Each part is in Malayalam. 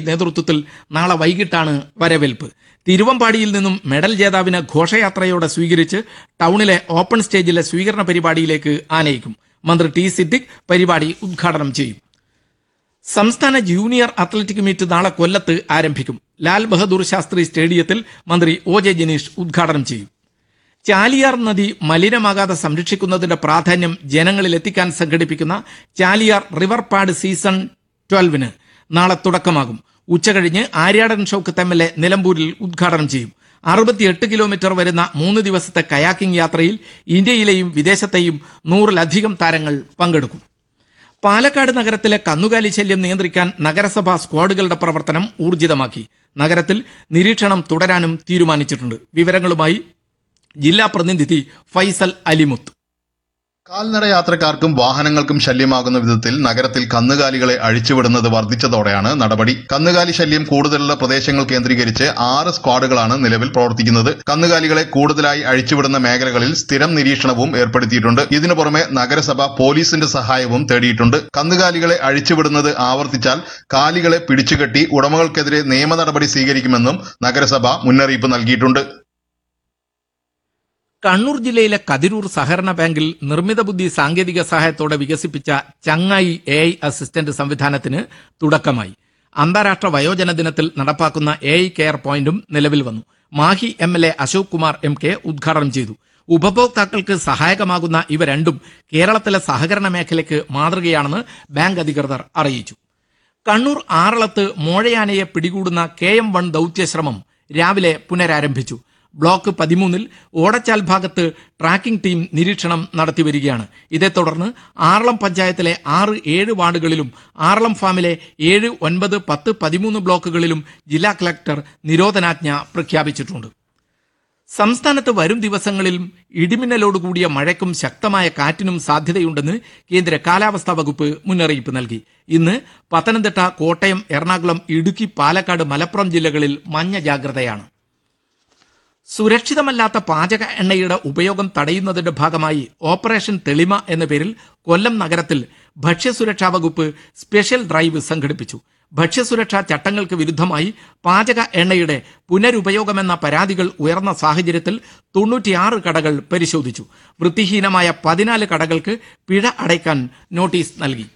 നേതൃത്വത്തിൽ നാളെ വൈകിട്ടാണ് വരവേൽപ്പ് തിരുവമ്പാടിയിൽ നിന്നും മെഡൽ ജേതാവിനെ ഘോഷയാത്രയോടെ സ്വീകരിച്ച് ടൗണിലെ ഓപ്പൺ സ്റ്റേജിലെ സ്വീകരണ പരിപാടിയിലേക്ക് ആനയിക്കും മന്ത്രി ടി സിദ്ദിഖ് പരിപാടി ഉദ്ഘാടനം ചെയ്യും സംസ്ഥാന ജൂനിയർ അത്ലറ്റിക് മീറ്റ് നാളെ കൊല്ലത്ത് ആരംഭിക്കും ലാൽ ബഹദൂർ ശാസ്ത്രി സ്റ്റേഡിയത്തിൽ മന്ത്രി ഒ ജെ ജനീഷ് ഉദ്ഘാടനം ചെയ്യും ചാലിയാർ നദി മലിനമാകാതെ സംരക്ഷിക്കുന്നതിന്റെ പ്രാധാന്യം ജനങ്ങളിൽ എത്തിക്കാൻ സംഘടിപ്പിക്കുന്ന ചാലിയാർ റിവർ പാഡ് സീസൺ ട്വൽവിന് നാളെ തുടക്കമാകും ഉച്ചകഴിഞ്ഞ് Aryadan Shoukath M L A നിലമ്പൂരിൽ ഉദ്ഘാടനം ചെയ്യും അറുപത്തിയെട്ട് കിലോമീറ്റർ വരുന്ന മൂന്ന് ദിവസത്തെ കയാക്കിംഗ് യാത്രയിൽ ഇന്ത്യയിലെയും വിദേശത്തെയും നൂറിലധികം താരങ്ങൾ പങ്കെടുക്കും പാലക്കാട് നഗരത്തിലെ കന്നുകാലി ശല്യം നിയന്ത്രിക്കാൻ നഗരസഭാ സ്ക്വാഡുകളുടെ പ്രവർത്തനം ഊർജിതമാക്കി നഗരത്തിൽ നിരീക്ഷണം തുടരാനും തീരുമാനിച്ചിട്ടുണ്ട് വിവരങ്ങളുമായി ജില്ലാ പ്രതിനിധി ഫൈസൽ അലിമുത്ത് കാൽനട യാത്രക്കാർക്കും വാഹനങ്ങൾക്കും ശല്യമാകുന്ന വിധത്തിൽ നഗരത്തിൽ കന്നുകാലികളെ അഴിച്ചുവിടുന്നത് വർദ്ധിച്ചതോടെയാണ് നടപടി കന്നുകാലി ശല്യം കൂടുതലുള്ള പ്രദേശങ്ങൾ കേന്ദ്രീകരിച്ച് ആറ് സ്ക്വാഡുകളാണ് നിലവിൽ പ്രവർത്തിക്കുന്നത് കന്നുകാലികളെ കൂടുതലായി അഴിച്ചുവിടുന്ന മേഖലകളിൽ സ്ഥിരം നിരീക്ഷണവും ഏർപ്പെടുത്തിയിട്ടുണ്ട് ഇതിനു പുറമെ നഗരസഭ പോലീസിന്റെ സഹായവും തേടിയിട്ടുണ്ട് കന്നുകാലികളെ അഴിച്ചുവിടുന്നത് ആവർത്തിച്ചാൽ കാലികളെ പിടിച്ചുകെട്ടി ഉടമകൾക്കെതിരെ നിയമ നടപടി സ്വീകരിക്കുമെന്നും നഗരസഭ മുന്നറിയിപ്പ് നൽകിയിട്ടുണ്ട് കണ്ണൂർ ജില്ലയിലെ കതിരൂർ സഹകരണ ബാങ്കിൽ നിർമ്മിത ബുദ്ധി സാങ്കേതിക സഹായത്തോടെ വികസിപ്പിച്ച ചങ്ങായി എ ഐ അസിസ്റ്റന്റ് സംവിധാനത്തിന് തുടക്കമായി അന്താരാഷ്ട്ര വയോജന ദിനത്തിൽ നടപ്പാക്കുന്ന എ ഐ കെയർ പോയിന്റും നിലവിൽ വന്നു Mahe M L A Ashok Kumar M K ഉദ്ഘാടനം ചെയ്തു ഉപഭോക്താക്കൾക്ക് സഹായകമാകുന്ന ഇവ രണ്ടും കേരളത്തിലെ സഹകരണ മേഖലയ്ക്ക് മാതൃകയാണെന്ന് ബാങ്ക് അധികൃതർ അറിയിച്ചു കണ്ണൂർ ആറളത്ത് മോഴയാനയെ പിടികൂടുന്ന കെ എം വൺ ദൌത്യശ്രമം രാവിലെ പുനരാരംഭിച്ചു ബ്ലോക്ക് പതിമൂന്നിൽ ഓടച്ചാൽ ഭാഗത്ത് ട്രാക്കിംഗ് ടീം നിരീക്ഷണം നടത്തിവരികയാണ് ഇതേ തുടർന്ന് ആറളം പഞ്ചായത്തിലെ ആറ് ഏഴ് വാർഡുകളിലും ആറളം ഫാമിലെ ഏഴ് ഒൻപത് പത്ത് പതിമൂന്ന് ബ്ലോക്കുകളിലും ജില്ലാ കളക്ടർ നിരോധനാജ്ഞ പ്രഖ്യാപിച്ചിട്ടുണ്ട് സംസ്ഥാനത്ത് വരും ദിവസങ്ങളിലും ഇടിമിന്നലോടുകൂടിയ മഴയ്ക്കും ശക്തമായ കാറ്റിനും സാധ്യതയുണ്ടെന്ന് കേന്ദ്ര കാലാവസ്ഥാ വകുപ്പ് മുന്നറിയിപ്പ് നൽകി ഇന്ന് പത്തനംതിട്ട കോട്ടയം എറണാകുളം ഇടുക്കി പാലക്കാട് മലപ്പുറം ജില്ലകളിൽ മഞ്ഞ ജാഗ്രതയാണ് സുരക്ഷിതമല്ലാത്ത പാചക എണ്ണയുടെ ഉപയോഗം തടയുന്നതിന്റെ ഭാഗമായി ഓപ്പറേഷൻ തെളിമ എന്ന പേരിൽ കൊല്ലം നഗരത്തിൽ ഭക്ഷ്യസുരക്ഷാ വകുപ്പ് സ്പെഷ്യൽ ഡ്രൈവ് സംഘടിപ്പിച്ചു ഭക്ഷ്യസുരക്ഷാ ചട്ടങ്ങൾക്ക് വിരുദ്ധമായി പാചക എണ്ണയുടെ പുനരുപയോഗമെന്ന പരാതികൾ ഉയർന്ന സാഹചര്യത്തിൽ തൊണ്ണൂറ്റിയാറ് കടകൾ പരിശോധിച്ചു വൃത്തിഹീനമായ പതിനാല് കടകൾക്ക് പിഴ അടയ്ക്കാൻ നോട്ടീസ് നൽകി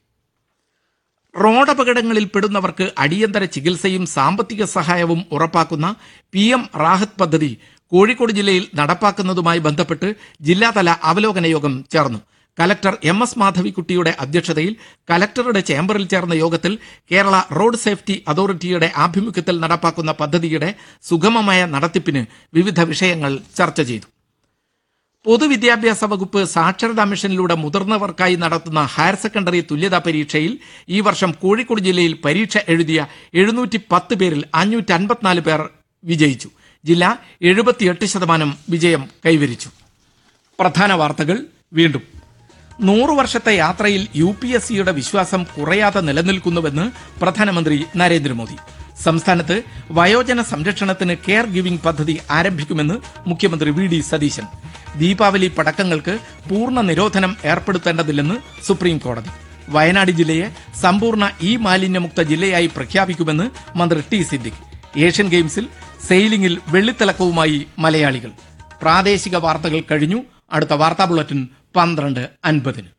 റോഡപകടങ്ങളിൽ പെടുന്നവർക്ക് അടിയന്തര ചികിത്സയും സാമ്പത്തിക സഹായവും ഉറപ്പാക്കുന്ന പി എം റാഹത്ത് പദ്ധതി കോഴിക്കോട് ജില്ലയിൽ നടപ്പാക്കുന്നതുമായി ബന്ധപ്പെട്ട് ജില്ലാതല അവലോകന യോഗം ചേർന്നു കലക്ടർ എം എസ് മാധവിക്കുട്ടിയുടെ അധ്യക്ഷതയിൽ കലക്ടറുടെ ചേംബറിൽ ചേർന്ന യോഗത്തിൽ കേരള റോഡ് സേഫ്റ്റി അതോറിറ്റിയുടെ ആഭിമുഖ്യത്തിൽ നടപ്പാക്കുന്ന പദ്ധതിയുടെ സുഗമമായ നടത്തിപ്പിന് വിവിധ വിഷയങ്ങൾ ചർച്ച ചെയ്തു പൊതുവിദ്യാഭ്യാസ വകുപ്പ് സാക്ഷരതാ മിഷനിലൂടെ മുതിർന്നവർക്കായി നടത്തുന്ന ഹയർ സെക്കൻഡറി തുല്യതാ പരീക്ഷയിൽ ഈ വർഷം കോഴിക്കോട് ജില്ലയിൽ പരീക്ഷ എഴുതിയ എഴുന്നൂറ്റി പത്ത് പേരിൽ അഞ്ഞൂറ്റി അൻപത്തിനാല് പേർ വിജയിച്ചു ജില്ല എഴുപത്തിയെട്ട് ശതമാനം വിജയം കൈവരിച്ചു പ്രധാന വാർത്തകൾ വീണ്ടും നൂറു വർഷത്തെ യാത്രയിൽ യു പി എസ് സിയുടെ വിശ്വാസം കുറയാതെ നിലനിൽക്കുന്നുവെന്ന് പ്രധാനമന്ത്രി നരേന്ദ്രമോദി സംസ്ഥാനത്ത് വയോജന സംരക്ഷണത്തിന് കെയർ ഗിവിംഗ് പദ്ധതി ആരംഭിക്കുമെന്ന് മുഖ്യമന്ത്രി വി ഡി സതീശൻ ദീപാവലി പടക്കങ്ങൾക്ക് പൂർണ്ണ നിരോധനം ഏർപ്പെടുത്തേണ്ടതില്ലെന്ന് സുപ്രീം കോടതി വയനാട് ജില്ലയെ സമ്പൂർണ്ണ ഇ മാലിന്യമുക്ത ജില്ലയായി പ്രഖ്യാപിക്കുമെന്ന് മന്ത്രി ടി സിദ്ദിഖ് ഏഷ്യൻ ഗെയിംസിൽ സെയിലിംഗിൽ വെള്ളിത്തിളക്കവുമായി മലയാളികൾ പ്രാദേശിക വാർത്തകൾ കഴിഞ്ഞു അടുത്ത വാർത്താ ബുള്ളറ്റിൻ പന്ത്രണ്ട് അൻപതിന്